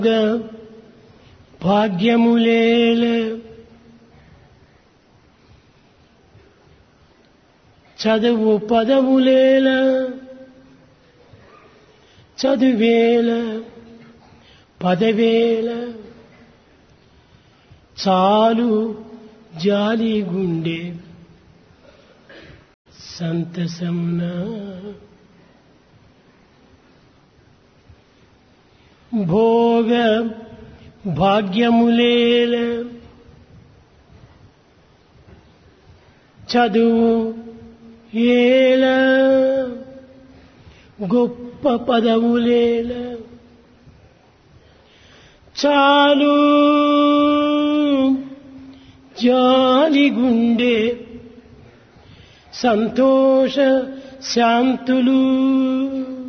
భాగ్యములేల చదువు పదవులేల చదువేల పదవేల చాలు జాలి గుండె సంతసమున భోగ భాగ్యములేల చదువు ఏల గొప్ప పదవులేల చాలు జాలి గుండె సంతోష శాంతులు